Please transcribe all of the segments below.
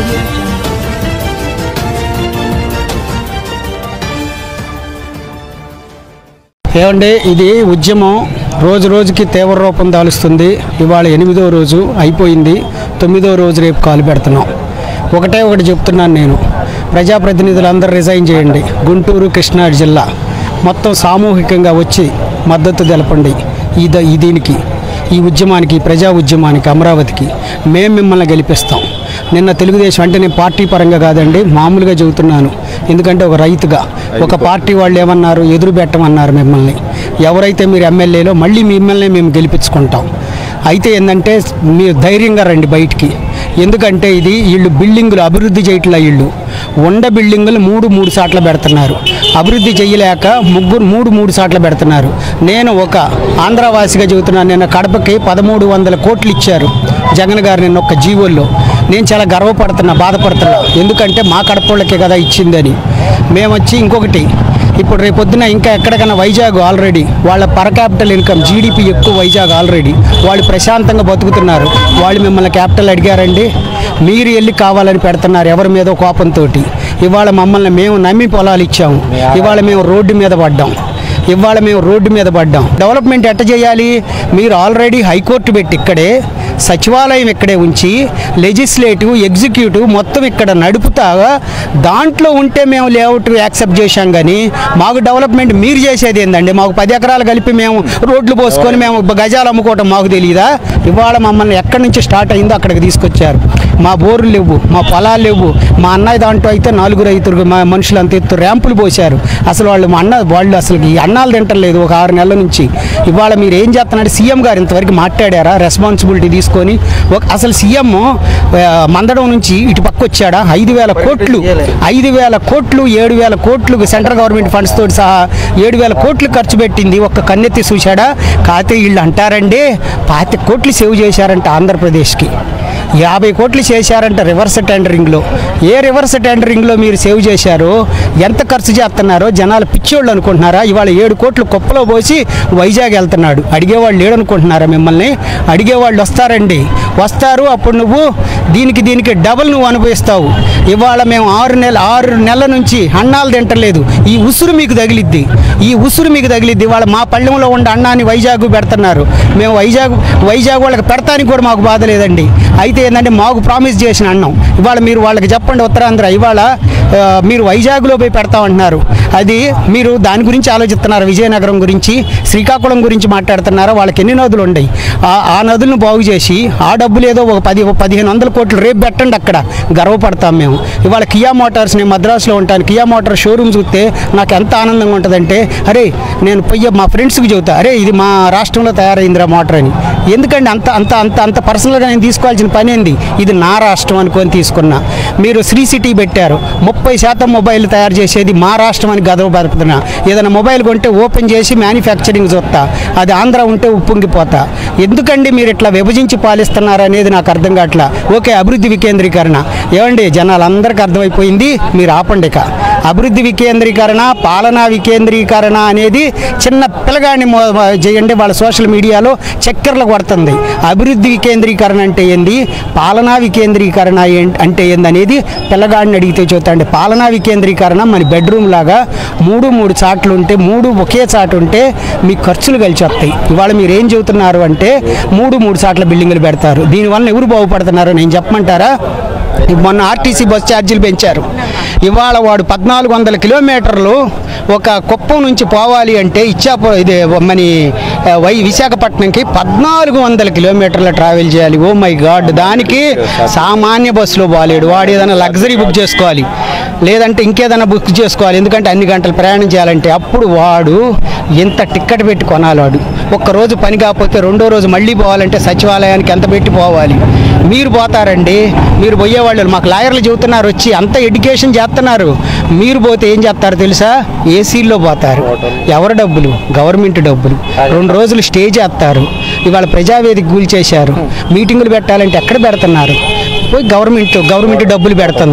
audio jungle. ఏమండి ఇది ఉద్యమం రోజు రోజుకి తీవ్ర రూపం దాలుస్తుంది ఇవాళ ఎనిమిదో రోజు అయిపోయింది తొమ్మిదో రోజు రేపు కాలు పెడుతున్నాం ఒకటే ఒకటి చెప్తున్నాను నేను ప్రజాప్రతినిధులందరూ రిజైన్ చేయండి గుంటూరు కృష్ణా జిల్లా మొత్తం సామూహికంగా వచ్చి మద్దతు తెలపండి ఈ ద- ఈ దీనికి ఈ ఉద్యమానికి ఈ ప్రజా ఉద్యమానికి అమరావతికి మేము మిమ్మల్ని గెలిపిస్తాం నిన్న తెలుగుదేశం అంటే నేను పార్టీ పరంగా కాదండి మామూలుగా చెబుతున్నాను ఎందుకంటే ఒక రైతుగా ఒక పార్టీ వాళ్ళు ఏమన్నారు ఎదురు పెట్టమన్నారు మిమ్మల్ని ఎవరైతే మీరు ఎమ్మెల్యేలో మళ్ళీ మిమ్మల్ని మేము గెలిపించుకుంటాం అయితే ఏంటంటే మీరు ధైర్యంగా రండి బయటికి ఎందుకంటే ఇది వీళ్ళు బిల్డింగులు అభివృద్ధి చేయట్లే వీళ్ళు ఉండ బిల్డింగులు మూడు మూడు సాట్ల పెడుతున్నారు అభివృద్ధి చేయలేక ముగ్గురు మూడు మూడు సాట్ల పెడుతున్నారు నేను ఒక ఆంధ్రవాసిగా చెబుతున్నాను నిన్న కడపకి పదమూడు వందల కోట్లు ఇచ్చారు జగన్ గారు నిన్న ఒక జీవోల్లో నేను చాలా గర్వపడుతున్నా బాధపడుతున్నా ఎందుకంటే మా కడపళ్ళకే కదా ఇచ్చిందని మేము వచ్చి ఇంకొకటి ఇప్పుడు రేపొద్దున ఇంకా ఎక్కడికైనా వైజాగ్ ఆల్రెడీ వాళ్ళ పర్ క్యాపిటల్ ఇన్కమ్ జీడిపి ఎక్కువ వైజాగ్ ఆల్రెడీ వాళ్ళు ప్రశాంతంగా బతుకుతున్నారు వాళ్ళు మిమ్మల్ని క్యాపిటల్ అడిగారండి మీరు వెళ్ళి కావాలని పెడుతున్నారు ఎవరి మీద కోపంతో ఇవాళ మమ్మల్ని మేము నమ్మి పొలాలు ఇచ్చాము ఇవాళ మేము రోడ్డు మీద పడ్డాం ఇవాళ మేము రోడ్డు మీద పడ్డాం డెవలప్మెంట్ ఎట్ట చేయాలి మీరు ఆల్రెడీ హైకోర్టు పెట్టి ఇక్కడే సచివాలయం ఇక్కడే ఉంచి లెజిస్లేటివ్ ఎగ్జిక్యూటివ్ మొత్తం ఇక్కడ నడుపుతా దాంట్లో ఉంటే మేము లేఅవుట్ యాక్సెప్ట్ చేశాం కానీ మాకు డెవలప్మెంట్ మీరు చేసేది ఏందండి మాకు పది ఎకరాలు కలిపి మేము రోడ్లు పోసుకొని మేము గజాలు అమ్ముకోవటం మాకు తెలియదా ఇవాళ మమ్మల్ని ఎక్కడి నుంచి స్టార్ట్ అయిందో అక్కడికి తీసుకొచ్చారు మా బోర్లు లేవు మా పొలాలు లేవు మా అన్నయ్య దాంట్లో అయితే నాలుగు రైతులు మా మనుషులు అంత ఎత్తు ర్యాంపులు పోశారు అసలు వాళ్ళు మా అన్న వాళ్ళు అసలు ఈ అన్నాలు తింటలేదు ఒక ఆరు నెలల నుంచి ఇవాళ మీరు ఏం చేస్తున్నాడు సీఎం గారు ఇంతవరకు మాట్లాడారా రెస్పాన్సిబిలిటీ తీసుకొని ఒక అసలు సీఎం మందడం నుంచి ఇటు పక్క వచ్చాడా ఐదు వేల కోట్లు ఐదు వేల కోట్లు ఏడు వేల కోట్లు సెంట్రల్ గవర్నమెంట్ ఫండ్స్ తోటి సహా ఏడు వేల కోట్లు ఖర్చు పెట్టింది ఒక్క కన్నెత్తి చూశాడా కాకపోతే వీళ్ళు అంటారండి పాతి కోట్లు సేవ్ చేశారంట ఆంధ్రప్రదేశ్కి యాభై కోట్లు చేశారంట రివర్స్ టెండరింగ్లో ఏ రివర్స్ టెండరింగ్లో మీరు సేవ్ చేశారో ఎంత ఖర్చు చేస్తున్నారో జనాలు పిచ్చోళ్ళు అనుకుంటున్నారా ఇవాళ ఏడు కోట్లు కుప్పలో పోసి వైజాగ్ వెళ్తున్నాడు అడిగేవాళ్ళు లేడనుకుంటున్నారా మిమ్మల్ని అడిగేవాళ్ళు వస్తారండి వస్తారు అప్పుడు నువ్వు దీనికి దీనికి డబుల్ నువ్వు అనుభవిస్తావు ఇవాళ మేము ఆరు నెల ఆరు నెలల నుంచి అన్నాలు తింటలేదు ఈ ఉసురు మీకు తగిలిద్ది ఈ ఉసురు మీకు తగిలిద్ది ఇవాళ మా పళ్ళెంలో ఉండే అన్నాన్ని వైజాగ్ పెడుతున్నారు మేము వైజాగ్ వైజాగ్ వాళ్ళకి పెడతానికి కూడా మాకు బాధ లేదండి అయితే ఏంటంటే మాకు ప్రామిస్ చేసిన అన్నం ఇవాళ మీరు వాళ్ళకి చెప్పండి ఉత్తరాంధ్ర ఇవాళ ఆ, మీరు వైజాగ్లో పోయి పెడతామంటున్నారు అది మీరు దాని గురించి ఆలోచిస్తున్నారు విజయనగరం గురించి శ్రీకాకుళం గురించి మాట్లాడుతున్నారా వాళ్ళకి ఎన్ని నదులు ఉన్నాయి ఆ- ఆ నదులను బాగు చేసి ఆ డబ్బులు ఏదో ఒక పది పదిహేను వందల కోట్లు రేపు పెట్టండి అక్కడ గర్వపడతాం మేము ఇవాళ కియా మోటార్స్ నేను మద్రాసులో ఉంటాను కియా మోటార్ షోరూమ్ చూస్తే నాకు ఎంత ఆనందంగా ఉంటుందంటే అరే నేను పోయి మా ఫ్రెండ్స్కి చెబుతా అరే ఇది మా రాష్ట్రంలో తయారైందిరా మోటార్ అని ఎందుకండి అంత అంత అంత అంత పర్సనల్గా నేను తీసుకోవాల్సిన పని ఏంది ఇది నా రాష్ట్రం అనుకొని తీసుకున్నా మీరు శ్రీ సిటీ పెట్టారు ముప్పై శాతం మొబైల్ తయారు చేసేది మా రాష్ట్రం అని గదవ బతుకుతున్నా ఏదైనా మొబైల్ కొంటే ఓపెన్ చేసి మ్యానుఫ్యాక్చరింగ్ చూస్తా అది ఆంధ్ర ఉంటే ఉప్పొంగిపోతా ఎందుకండి మీరు ఇట్లా విభజించి పాలిస్తున్నారు అనేది నాకు అర్థం కావట్లా ఓకే అభివృద్ధి వికేంద్రీకరణ ఏమండి జనాలందరికీ అర్థమైపోయింది మీరు ఆపండి ఇక అభివృద్ధి వికేంద్రీకరణ పాలనా వికేంద్రీకరణ అనేది చిన్న పిల్లగాడిని మో- చేయండి వాళ్ళ సోషల్ మీడియాలో చక్కెరలు కొడుతుంది అభివృద్ధి వికేంద్రీకరణ అంటే ఏంది పాలనా వికేంద్రీకరణ ఏం- అంటే ఏంది అనేది పిల్లగాడిని అడిగితే చూద్దండి పాలనా వికేంద్రీకరణ మన బెడ్రూమ్ లాగా మూడు మూడు చాట్లు ఉంటే మూడు ఒకే చాటు ఉంటే మీ ఖర్చులు కలిసి వస్తాయి ఇవాళ మీరు ఏం చెబుతున్నారు అంటే మూడు మూడు చాట్ల బిల్డింగులు పెడతారు దీనివల్ల ఎవరు బాగుపడుతున్నారో నేను చెప్పమంటారా మొన్న ఆర్టీసీ బస్ ఛార్జీలు పెంచారు ఇవాళ వాడు పద్నాలుగు వందల కిలోమీటర్లు ఒక కుప్పం నుంచి పోవాలి అంటే ఇచ్చాపు ఇది మన ఆ, వై విశాఖపట్నంకి పద్నాలుగు వందల కిలోమీటర్ల ట్రావెల్ చేయాలి ఓ మై గాడ్ దానికి సామాన్య బస్సులో పోలేడు వాడు ఏదైనా లగ్జరీ బుక్ చేసుకోవాలి లేదంటే ఇంకేదైనా బుక్ చేసుకోవాలి ఎందుకంటే అన్ని గంటలు ప్రయాణం చేయాలంటే అప్పుడు వాడు ఎంత టిక్కెట్ పెట్టి కొనాలి వాడు ఒక్కరోజు పని కాకపోతే రెండో రోజు మళ్ళీ పోవాలంటే సచివాలయానికి ఎంత పెట్టి పోవాలి మీరు పోతారండి మీరు పోయేవాళ్ళు మాకు లాయర్లు చెబుతున్నారు వచ్చి అంత ఎడ్యుకేషన్ చేస్తున్నారు మీరు పోతే ఏం చేస్తారు తెలుసా ఏసీల్లో పోతారు ఎవరి డబ్బులు గవర్నమెంట్ డబ్బులు రెండు రోజులు స్టే చేస్తారు ఇవాళ ప్రజావేదిక కూల్చేశారు మీటింగులు పెట్టాలంటే ఎక్కడ పెడుతున్నారు పోయి గవర్నమెంట్ గవర్నమెంట్ డబ్బులు పెడుతుంది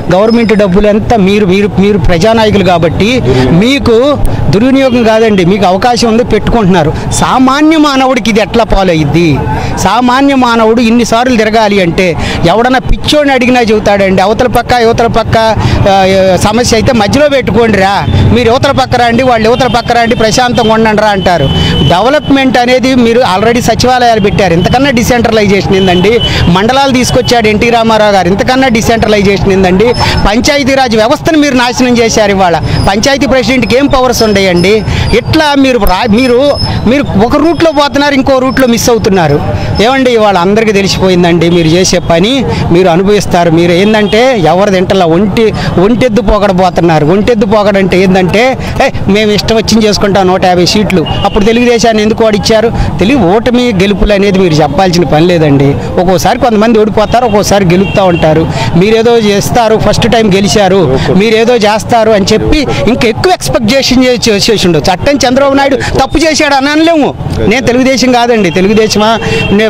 గవర్నమెంట్ డబ్బులు అంతా మీరు మీరు మీరు ప్రజానాయకులు కాబట్టి మీకు దుర్వినియోగం కాదండి మీకు అవకాశం ఉంది పెట్టుకుంటున్నారు సామాన్య మానవుడికి ఇది ఎట్లా పాలయ్యిద్ది సామాన్య మానవుడు ఇన్నిసార్లు తిరగాలి అంటే ఎవడన్నా పిచ్చోడిని అడిగినా చెబుతాడండి అవతల పక్క యువతల పక్క ఆ, సమస్య అయితే మధ్యలో పెట్టుకోండి రా మీరు యువతల పక్క రండి వాళ్ళు యువతల పక్క రండి ప్రశాంతంగా ఉండండి రా అంటారు డెవలప్మెంట్ అనేది మీరు ఆల్రెడీ సచివాలయాలు పెట్టారు ఇంతకన్నా డిసెంట్రలైజేషన్ ఏందండి మండలాలు తీసుకొచ్చాడు ఎన్టీ రామారావు గారు ఇంతకన్నా డిసెంట్రలైజేషన్ ఏందండి పంచాయతీరాజ్ వ్యవస్థను మీరు నాశనం చేశారు ఇవాళ పంచాయతీ ప్రెసిడెంట్కి ఏం పవర్స్ ఉండయండి ఇట్లా మీరు రా మీరు మీరు ఒక రూట్లో పోతున్నారు ఇంకో రూట్లో మిస్ అవుతున్నారు ఏమండి ఇవాళ అందరికీ తెలిసిపోయిందండి మీరు చేసే పని మీరు అనుభవిస్తారు మీరు ఏంటంటే ఎవరి తింటలా ఒంటి ఒంటెద్దు పోగడబోతున్నారు ఒంటెద్దు పోగడంటే ఏంటంటే ఏ మేము ఇష్టం వచ్చింది చేసుకుంటాం నూట యాభై సీట్లు అప్పుడు తెలుగుదేశాన్ని ఎందుకు ఓడిచ్చారు తెలుగు ఓటమి గెలుపులు అనేది మీరు చెప్పాల్సిన పని లేదండి ఒక్కోసారి కొంతమంది ఓడిపోతారు ఒక్కోసారి గెలుస్తూ ఉంటారు మీరేదో చేస్తారు ఫస్ట్ టైం గెలిచారు మీరేదో చేస్తారు అని చెప్పి ఇంకా ఎక్కువ ఎక్స్పెక్ట్ చేసి చేసి ఉండొచ్చు అట్టని చంద్రబాబు నాయుడు తప్పు చేశాడు అని అనలేము నేను తెలుగుదేశం కాదండి తెలుగుదేశమా నే-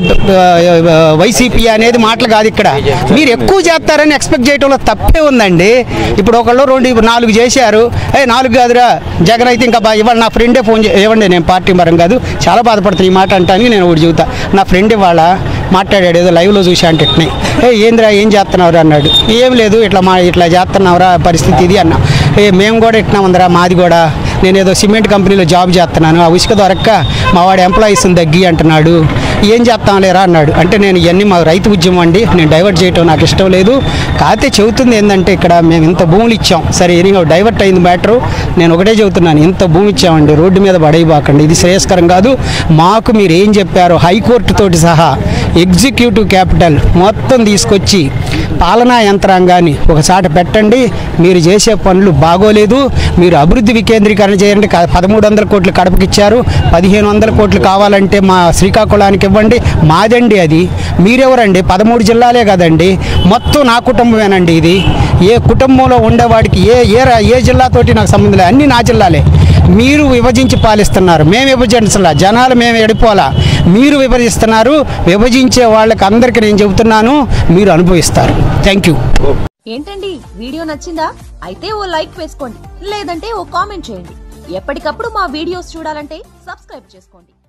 వైసీపీ అనేది మాటలు కాదు ఇక్కడ మీరు ఎక్కువ చేస్తారని ఎక్స్పెక్ట్ చేయడంలో తప్పే ఉందండి ఇప్పుడు ఒకళ్ళు రెండు ఇప్పుడు నాలుగు చేశారు ఏ నాలుగు కాదురా జగన్ అయితే ఇంకా బా- ఇవాళ నా ఫ్రెండే ఫోన్ చే ఇవ్వండి నేను పార్టీ పరం కాదు చాలా బాధపడుతున్నాను ఈ మాట అంటానికి నేను ఒకటి చెబుతా నా ఫ్రెండ్ ఇవాళ మాట్లాడాడు ఏదో లైవ్లో చూసి అంటే ఇట్నే ఏ ఏందిరా ఏం చేస్తున్నావురా అన్నాడు ఏం లేదు ఇట్లా మా ఇట్లా చేస్తున్నావురా పరిస్థితి ఇది అన్నా ఏ మేము కూడా ఇట్లా ఉందిరా మాది కూడా నేను ఏదో సిమెంట్ కంపెనీలో జాబ్ చేస్తున్నాను ఆ ఉసుక దొరక్క మా వాడు ఎంప్లాయీస్ని తగ్గి అంటున్నాడు ఏం చేస్తాం లేరా అన్నాడు అంటే నేను ఇవన్నీ మా రైతు ఉద్యమం అండి నేను డైవర్ట్ చేయటం నాకు ఇష్టం లేదు కాకపోతే చెబుతుంది ఏంటంటే ఇక్కడ మేము ఇంత భూములు ఇచ్చాం సరే ఎనీహో డైవర్ట్ అయింది మ్యాటరు నేను ఒకటే చెబుతున్నాను ఇంత భూమి ఇచ్చామండి రోడ్డు మీద పడైబాకండి ఇది శ్రేయస్కరం కాదు మాకు మీరు ఏం చెప్పారో హైకోర్టు తోటి సహా ఎగ్జిక్యూటివ్ క్యాపిటల్ మొత్తం తీసుకొచ్చి పాలనా యంత్రాంగాన్ని ఒకసాట పెట్టండి మీరు చేసే పనులు బాగోలేదు మీరు అభివృద్ధి వికేంద్రీకరణ చేయండి క- పదమూడు వందల కోట్లు కడపకి ఇచ్చారు పదిహేను వందల కోట్లు కావాలంటే మా శ్రీకాకుళానికి ఇవ్వండి మాదండి అది మీరెవరండి పదమూడు జిల్లాలే కదండి మొత్తం నా కుటుంబమేనండి ఇది ఏ కుటుంబంలో ఉండేవాడికి ఏ ఏ రా- ఏ జిల్లాతోటి నాకు సంబంధం లేదు అన్నీ నా జిల్లాలే మీరు విభజించి పాలిస్తున్నారు మేము విభజించలా జనాలు మేము ఎడిపోలా మీరు విభజిస్తున్నారు విభజించే వాళ్ళకి అందరికీ నేను చెబుతున్నాను మీరు అనుభవిస్తారు థ్యాంక్ యూ ఏంటండి వీడియో నచ్చిందా అయితే ఓ లైక్ వేసుకోండి లేదంటే ఓ కామెంట్ చేయండి ఎప్పటికప్పుడు మా వీడియోస్ చూడాలంటే సబ్స్క్రైబ్ చేసుకోండి